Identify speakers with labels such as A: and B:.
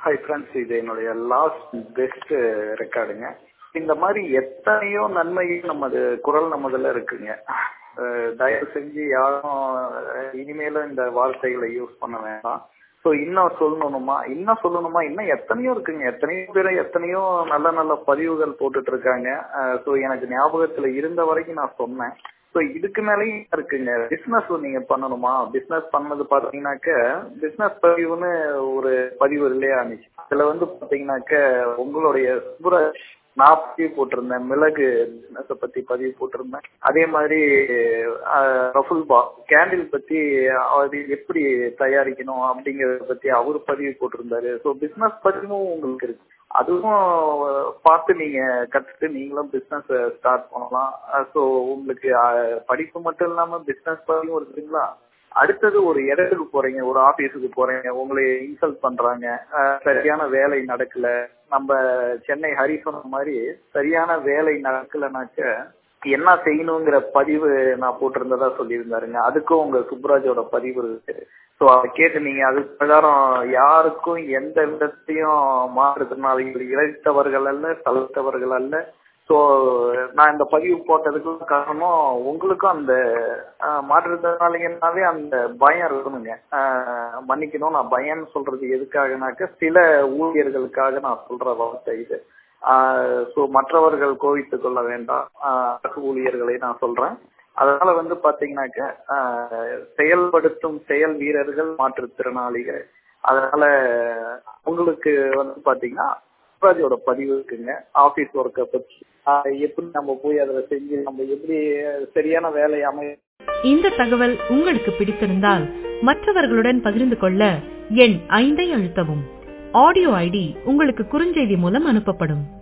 A: hi friends இது என்னுடைய last best ரெக்கார்டுங்க இந்த மாதிரி எத்தனையோ நன்மைகள் நமது குரல் நமதுல இருக்குங்க அஹ் தயவு செஞ்சு யாரும் அஹ் இனிமேலும் இந்த வார்த்தைகளை யூஸ் பண்ண வேண்டாம் ஸோ இன்னும் சொல்லணுமா இன்னும் சொல்லணுமா இன்னும் எத்தனையோ இருக்குங்க எத்தனையோ பேர் எத்தனையோ நல்ல நல்ல பதிவுகள் போட்டுட்டு இருக்காங்க ஸோ எனக்கு ஞாபகத்துல இருந்த வரைக்கும் நான் சொன்னேன் ஸோ இதுக்கு மேலேயும் இருக்குங்க பிஸ்னஸ் நீங்க பண்ணணுமா பிஸ்னஸ் பண்ணது பாத்தீங்கன்னாக்க பிஸ்னஸ் பதிவுன்னு ஒரு பதிவு இல்லையா இருந்துச்சு அதுல வந்து பாத்தீங்கன்னாக்க உங்களுடைய சுப்ராஜ் நான் பதிவு போட்டிருந்தேன் மிளகு பிசினஸ் பத்தி பதிவு போட்டிருந்தேன் அதே மாதிரி ரஃபுல் பா கேண்டில் பத்தி அது எப்படி தயாரிக்கணும் அப்படிங்கறத பத்தி அவரு பதிவு போட்டிருந்தாரு ஸோ பிசினஸ் பதிவும் உங்களுக்கு இருக்கு அதுவும் பார்த்து நீங்க கத்துட்டு நீங்களும் பிசினஸ் ஸ்டார்ட் பண்ணலாம் ஸோ உங்களுக்கு படிப்பு மட்டும் இல்லாம பிசினஸ் பதிவும் இருக்குங்களா அடுத்தது ஒரு இடத்துக்கு போறீங்க ஒரு ஆபீஸுக்கு போறீங்க உங்களை இன்சல்ட் பண்றாங்க சரியான வேலை நடக்கல நம்ம சென்னை ஹரி சொன்ன மாதிரி சரியான வேலை நடக்கலனாக்க என்ன செய்யணுங்கிற பதிவு நான் போட்டிருந்ததா சொல்லியிருந்தாருங்க அதுக்கும் உங்க சுப்ராஜோட பதிவு இருக்கு ஸோ அதை கேட்டு நீங்க அது பிரகாரம் யாருக்கும் எந்த விதத்தையும் மாற்றுத்திறனாளிகள் இழைத்தவர்கள் அல்ல தளர்த்தவர்கள் அல்ல ஸோ நான் இந்த பதிவு போட்டதுக்கு காரணம் உங்களுக்கும் அந்த மாற்றுத்திறனாளிகள்னாவே அந்த பயம் இருக்கணுங்க மன்னிக்கணும் நான் பயம்னு சொல்றது எதுக்காகனாக்க சில ஊழியர்களுக்காக நான் சொல்ற வார்த்தை இது ஸோ மற்றவர்கள் கோவித்துக் கொள்ள வேண்டாம் ஊழியர்களை நான் சொல்றேன் அதனால வந்து பாத்தீங்கன்னாக்க செயல்படுத்தும் செயல் வீரர்கள் மாற்றுத்திறனாளிகள் அதனால உங்களுக்கு வந்து பாத்தீங்கன்னா சுப்ராஜோட பதிவு இருக்குங்க ஆபீஸ் ஒர்க்கை பத்தி எப்படி நம்ம போய் அதில் செஞ்சு நம்ம எப்படி சரியான வேலை அமைய
B: இந்த தகவல் உங்களுக்கு பிடித்திருந்தால் மற்றவர்களுடன் பகிர்ந்து கொள்ள எண் ஐந்தை அழுத்தவும் ஆடியோ ஐடி உங்களுக்கு குறுஞ்செய்தி மூலம் அனுப்பப்படும்